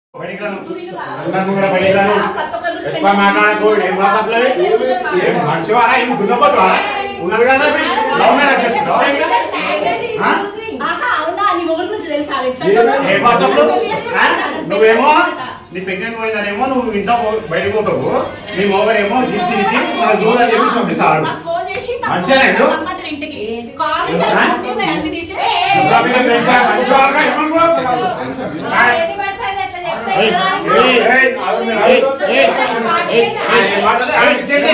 బయటికి రాను. అందరం కూడా బయటికి రాను. ఎక్కువ మాట్లాడకు. ఏం వాట్సాప్ లో? ఏం మంచివారా? ఏం దున్నపోతువా? ఉన్నది కదా అవి? లవ్ మ్యారేజ్ చేసుకుంటావా? ఆ? ఆహా, అవునా? నీ మొగుడు గురించి తెలుసా? ఎట్లా ఏ వాట్సాప్ లో? పెళ్లి ఆ? చేసుకుంటాడు. నువ్వేమో నీ ప్రెగ్నెంట్ పోయిందనేమో నువ్వు ఇంట్లో పో- బయటకు పోతావు నీ మొగడేమో జిప్ తీసి మన చూడని చెప్పి పంపిస్తాడు నాకు ఫోన్ చేసి నాకు మంచిగా లేదు? రమ్మంటాడు ఇంటికి కాల్ ఆ? చేసి ఉన్నాయి, అన్ని తీసి శుభ్రంగా ఇంకా మంచివారుగా ఇవ్వను. ఆ? ఏయ్, ఏయ్, ఏయ్, ఆగు మీరు, ఏయ్, ఏయ్, ఏయ్, ఏయ్, ఏం మాట్లాడదు? ఆ, ఇచ్చేసి.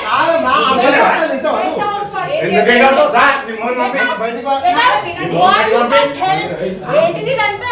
ఎందుకు వెళ్ళావు? రా, నీ మొగుడు పంపి. ఏంటిది ఇదంతా?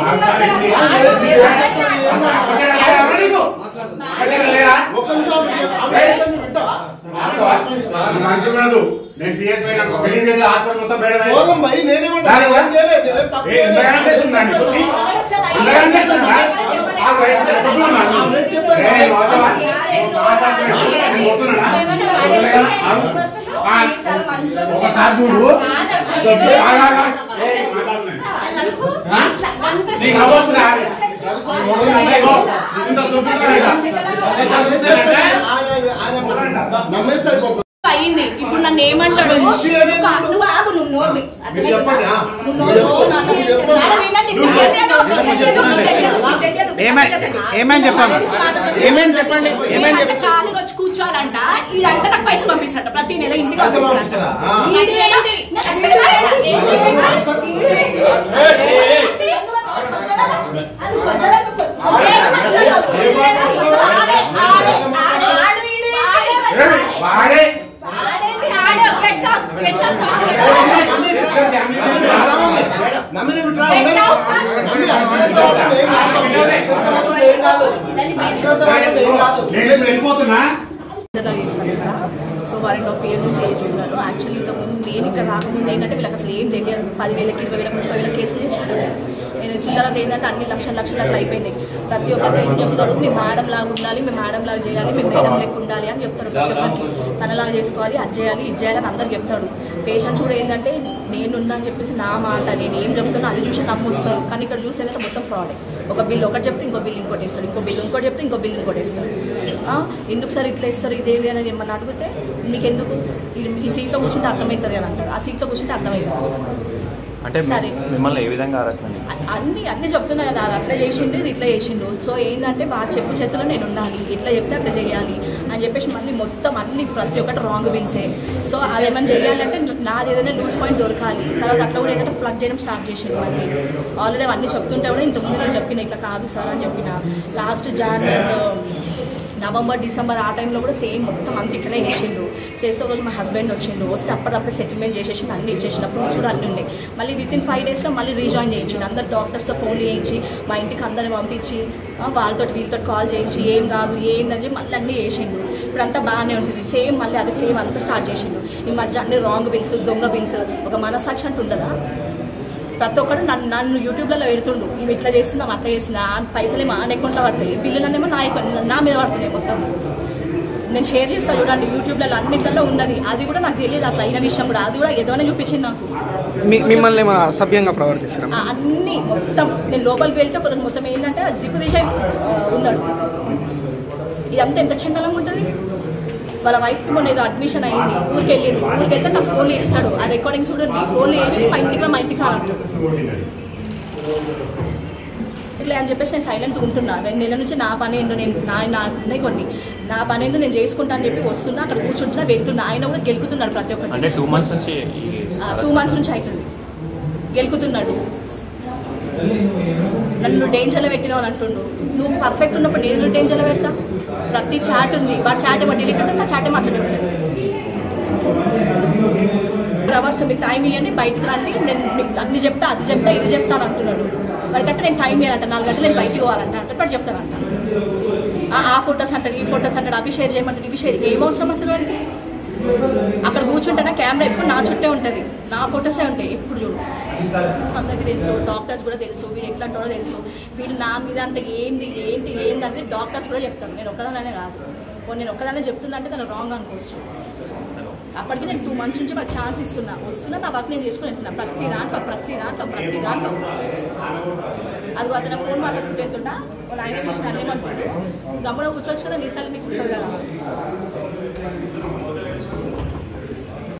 మంచిగా నేను పిఎస్ పోయినాక పెళ్లి చేసి హాస్పిటల్ మొత్తం బయట వేసి- పోదాం భయ్, నేనేమంటా? దాని వల్ల- ఏం చేయలేదు, నేనేం తప్పు ఏ, ఎంతగానో చేయలేదు. చేస్తుందా నీకు? ఎంతగానో చేస్తుందా? ఆ, బయట కొట్టుకున్నా. ఆమె ఏం చెప్తారు? ఏ, నువ్వు వద్దావా? నువ్వు మాట్లాడుతున్నావు. నేను కొట్టున్నానా? కొట్టలేదా? ఆగు. ఆ, ఒకసారి చూడు వచ్చి, ఆగు, ఆగు, ఆగు. ఏ, మాట్లాడుతున్నాను. ఆ? నీకు అవ్వచ్చురా? నీ మొగుడు అంటే ఇగో, ఇంత దొబ్బుతున్నాడు ఇక. నేను చంపుతానంటే, ఆయన- ఆయన నమ్మేస్తే అయిపోతుంది. అయింది ఇప్పుడు నన్ను ఏమంటాడు అసలు issue ఏమైంది? నువ్వు- నువ్వు ఆగు నువ్వు నోర్మి మీరు చెప్పండి, ఆ? నువ్వు మీరు నోరు చెప్పండి, నాన్న. మీరు చెప్పండి. నాన్న వినండి, నువ్వు తెలియదు, చెప్పండి. తెలియదు, చెప్పండి. తెలియదు, తెలియదు, ఏమై- తెలియదు. ఏమని చెప్పాలి? ఏమని చెప్పండి? ఏమని ఈడంట చెప్పండి? ఖాళీగా వచ్చి కూర్చోవాలంట ఈడంట నాకు పైసలు పంపిస్తాడు ప్రతి నెల ఇంటికి పైసలు పంపిస్తాడు పంపిస్తారా? ఆ. ఇది ఏంటి? నాకు అర్థం కాదు. ఏంటి? ఏంటి? అది కొంచెం కొంచెం మనుషులు. ఆడే, ఆడే, ఆడే, ఆడు ఈడు, ఆడే, ఏయ్, వాడే. ఆడేంటి? ఆడే, get lost, get lost. నమ్మిన విట్రా ఉండదు. నమ్మి అశ్రద్ధ మాత్రం ఏం కాదు. అశ్రద్ధ మాత్రం ఏం కాదు. అశ్రద్ధ మాత్రం ఏం కాదు. నేను ఇప్పుడు వెళ్ళిపోతున్నా ఇలా చేస్తారు కదా so one and half year నుంచి చేస్తున్నారు యాక్చువల్లీ ఇంతకుముందు నేను ఇక్కడ రాకముందు ఏంటంటే వీళ్ళకి అసలు ఏం తెలియదు పదివేలకి ఇరవై వేలకు ముప్పై వేల కేసులు చేస్తున్నారు నేను వచ్చిన తర్వాత ఏంటంటే అన్ని లక్షల లక్షలు అట్లా అయిపోయినాయి ప్రతి ఒక్కరికి ఏం చెప్తాడు మీ మేడం లాగా ఉండాలి మీ మేడం లాగా చేయాలి మీ మేడం లెక్క ఉండాలి అని చెప్తాడు ప్రతి ఒక్కరికి తనలాగా చేసుకోవాలి అది చేయాలి ఇది చేయాలి అని అందరికి చెప్తాడు పేషెంట్స్ కూడా ఏంటంటే నేనున్నా అని చెప్పేసి నా మాట నేను ఏం చెప్తానో అది చూసి నమ్మొస్తారు కానీ ఇక్కడ చూసి ఏంటంటే మొత్తం ఫ్రాడే ఒక బిల్ ఒకటి చెప్తే ఇంకో బిల్ ఇంకోటి ఇస్తాడు ఇంకో బిల్ ఇంకోటి చెప్తే ఇంకో బిల్ ఇంకోటి ఇస్తాడు ఆ, ఎందుకు సార్ ఇట్లా ఇస్తారు ఇదేవి అనేది ఏమన్నా అడిగితే మీకు ఎందుకు ఈ- ఈ సీట్లో కూర్చుంటే అర్థమవుతుంది అని అంటాడు ఆ సీట్లో కూర్చుంటే అర్థమవుతుంది అంటే మీ- సరే. మిమ్మల్ని ఏ విధంగా హరాస్మెంట్ అ- అన్ని అన్ని చెప్తున్నా కదా అది అట్లా చేసిండు ఇది ఇట్లా చేసిండు సో ఏంటంటే వాడు చెప్పు చేతిలో నేను ఉండాలి ఇట్లా చెప్తే అట్లా చేయాలి అని చెప్పేసి మళ్ళీ మొత్తం అన్ని ప్రతి ఒక్కటి రాంగ్ బిల్సే సో అదేమన్నా చేయాలంటే నాది ఏదైనా లూస్ పాయింట్ దొరకాలి తర్వాత అట్లా కూడా ఏదైనా ఫ్లడ్ చేయడం స్టార్ట్ చేసిండు మళ్ళీ ఆల్రెడీ అవన్నీ చెప్తుంటే కూడా ఇంతకుముందు నేను చెప్పిన ఇట్లా కాదు సార్ అని చెప్పిన లాస్ట్ జాన్వరి నవంబర్ డిసెంబర్ ఆ టైంలో కూడా సేమ్ మొత్తం అంత ఇట్లనే చేసిండు చేసే రోజు మా హస్బెండ్ వచ్చిండు వస్తే అప్పటికప్పుడు సెటిల్మెంట్ చేసేసిండు అన్ని ఇచ్చేసినప్పుడు నుంచి కూడా అన్ని ఉన్నాయి మళ్ళీ విత్ ఇన్ ఫైవ్ డేస్లో మళ్ళీ రీజాయిన్ చేయించిండు అందరు డాక్టర్స్తో ఫోన్లు చేయించి మా ఇంటికి అందరిని పంపించి ఆ, వాళ్ళతో వీళ్ళతో కాల్ చేయించి ఏం కాదు ఏందని చెప్పి మళ్ళీ అన్నీ చేసిండు ఇప్పుడు అంతా బాగానే ఉంటుంది సేమ్ మళ్ళీ అదే సేమ్ అంతా స్టార్ట్ చేసిండు ఈ మధ్య అన్ని రాంగ్ బిల్స్ దొంగ బిల్స్ ఒక మనసాక్షి అంటూ ఉండదా ప్రతి ఒక్కడు నన్ను నన్ను యూట్యూబ్లలో పెడుతుండు ఇవి ఇట్లా చేస్తున్నాం అట్లా చేస్తున్నా పైసలు ఏమో ఆయన అకౌంట్లో పడతాయి బిల్లులనేమో నా అకౌంట్ నా మీద పడుతున్నాయి మొత్తం నేను షేర్ చేస్తాను చూడండి యూట్యూబ్లలో అన్నిట్లలో ఉన్నది అది కూడా నాకు తెలియదు అట్లా అయిన విషయం కూడా అది కూడా ఏదైనా చూపించింది నాకు మీ మిమ్మల్ని ఏమైనా అసభ్యంగా ప్రవర్తిస్తారా ఆ అన్ని మొత్తం నేను లోపలికి వెళ్తే ఒక రోజు మొత్తం ఏంటంటే ఆ జిప్పు తీసే ఆ, ఉన్నాడు ఇదంతా ఎంత చండలంగా ఉంటుంది వాళ్ళ వైఫ్కి మొన్న ఏదో అడ్మిషన్ అయింది ఊరికి వెళ్ళింది ఊరికి వెళ్తే నాకు ఫోన్లు చేస్తాడు ఆ రికార్డింగ్స్ చూడండి ఫోన్లు చేసి మా ఇంటికి రా, మా ఇంటికి రాలంటాడు ఇట్లా అని చెప్పేసి నేను సైలెంట్ ఉంటున్నా రెండు నెలల నుంచి నా పని ఏంటో నేను నా నాకు ఉన్నాయి కొన్ని నా పని ఏంటో నేను చేసుకుంటా అని చెప్పి వస్తున్నా అక్కడ కూర్చుంటున్నా వెళ్తున్నా ఆయన కూడా గెలుకుతున్నాడు ప్రతి ఒక్కటి అంటే టూ మంత్స్ నుంచి ఈ టూ మంత్స్ నుంచి అవుతుంది గెలుకుతున్నాడు నన్ను డేంజర్లో పెట్టినావు అని అంటుండు నువ్వు పర్ఫెక్ట్ ఉన్నప్పుడు నేను డేంజర్లో పెడతా ప్రతి చాట్ ఉంది వాడు చాట్ ఏమో డిలీట్ ఉంటుంది నా చాట్ ఏమో అట్లనే ఉంటుంది అవర్స్ మీకు టైం ఇవ్వండి బయటికి రండి నేను మీకు అన్ని చెప్తా అది చెప్తా ఇది చెప్తాను అంటున్నాడు వాడికంటే నేను టైం ఇవ్వాలంట నాలుగు గంటలు నేను బయటికి పోవాలంట అంటే వాడు చెప్తానంట ఆ- ఆ ఫొటోస్ అంటాడు ఈ ఫొటోస్ అంటాడు అవి షేర్ చేయమంటాడు ఇవి షేర్ ఏం అవసరం అసలు వాడికి అక్కడ కూర్చుంటే నా కెమెరా ఎప్పుడు నా చుట్టే ఉంటుంది నా ఫొటోసే ఉంటాయి ఎప్పుడు చూడు అందరికి తెలుసు డాక్టర్స్ కూడా తెలుసు వీడు ఎట్లా అంటాడో తెలుసు వీడు నా మీద అంటే ఏంటి ఏంటి ఏంటి అనేది డాక్టర్స్ కూడా చెప్తారు నేను ఒక్కదానే కాదు ఓ నేను ఒక్కదానే చెప్తుందంటే తను రాంగ్ అనుకోవచ్చు అప్పటికి నేను టూ మంత్స్ నుంచి మాకు ఛాన్స్ ఇస్తున్నా వస్తున్నా నా వర్క్ నేను చేసుకుని వెళ్తున్నా ప్రతి దాంట్లో ప్రతి దాంట్లో ప్రతి దాంట్లో అది అతను ఫోన్ మాట్లాడుకుంటూ వెళ్తుంటా వాళ్ళ ఆయన తీసిన అన్నీ అనుకుంటూ గమ్మున కూర్చోవచ్చు కదా నీ సార్లు నీకు వస్తుంది కదా